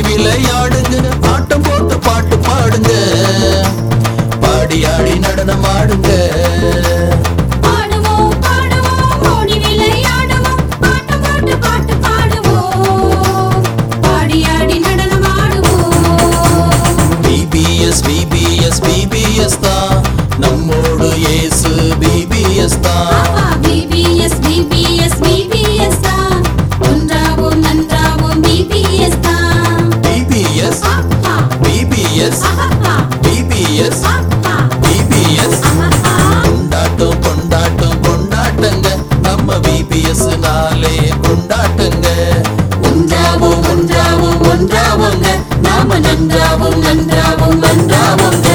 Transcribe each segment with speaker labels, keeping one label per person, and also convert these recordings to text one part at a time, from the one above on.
Speaker 1: விளையாடுங்க ஆட்டம் போட்டு பாட்டு பாடுங்க பாடி ஆடி நடனம் ஆடுங்க
Speaker 2: பாடுவோம் பாடுவோம் ஓடி விளையாடுவோம் பாட்டு போட்டு பாட்டு பாடுவோம் பாடி ஆடி நடனம் ஆடுவோம்
Speaker 1: பிபிஎஸ் பிபிஎஸ் பிபிஎஸ் தான் நம்மோடு இயேசு பிபிஎஸ் தான்
Speaker 2: ஆஹா பிபிஎஸ் பிபிஎஸ் பிபிஎஸ் தான் ஒன்றாவோம் நன்றாவோம் பிபிஎஸ் தான்
Speaker 1: பிபிஎஸ்
Speaker 2: ஆஹா
Speaker 1: பிபிஎஸ்
Speaker 2: ஆஹா
Speaker 1: பிபிஎஸ்
Speaker 2: ஆஹா
Speaker 1: பிபிஎஸ்
Speaker 2: ஆஹா
Speaker 1: கொண்டாட்டம் கொண்டாட்டம் கொண்டாட்டங்க நம்ம பிபிஎஸ் நாளே கொண்டாட்டங்க ஒன்றாவும் ஒன்றாவும் ஒன்றாவுங்க நாம நன்றாவும் நன்றாவும் நன்றாவுங்க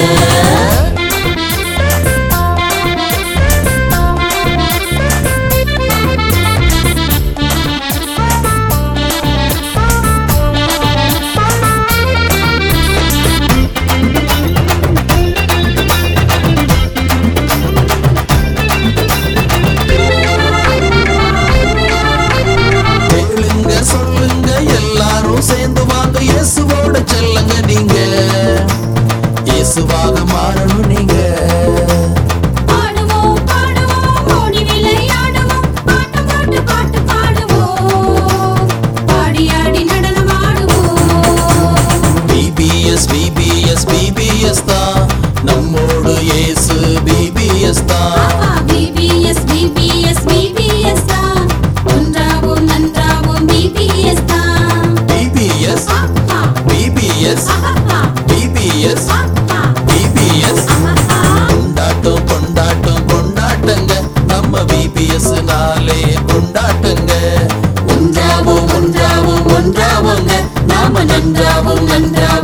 Speaker 1: கேளுங்க சொல்லுங்க எல்லாரும் சேர்ந்து வாங்க இயேசுவோட செல்லுங்க நீங்க இயேசுவாக மாறணும் நீங்க
Speaker 2: பாடுவோம் பாடுவோம் ஓடி விளையாடுவோம் பாட்டு போட்டு பாட்டு பாடுவோம் பாடி ஆடி நடனம் ஆடுவோம்
Speaker 1: பிபிஎஸ் பிபிஎஸ் பிபிஎஸ் தான் நம்மோடு இயேசு பிபிஎஸ் தான்
Speaker 2: ஆஹா பிபிஎஸ் பிபிஎஸ் பிபிஎஸ் தான் ஒன்றாவோம் நன்றாவோம் பிபிஎஸ் தான்
Speaker 1: பிபிஎஸ்
Speaker 2: ஆஹா
Speaker 1: பிபிஎஸ்
Speaker 2: ஆஹா
Speaker 1: பிபிஎஸ்
Speaker 2: ஆஹா
Speaker 1: பிபிஎஸ்
Speaker 2: ஆஹா
Speaker 1: கொண்டாட்டம் கொண்டாட்டம் கொண்டாட்டங்க நம்ம பிபிஎஸ் நாளே கொண்டாட்டங்க ஒன்றாவும் ஒன்றாவும் ஒன்றாவுங்க நாம நன்றாவும் நன்றாவும்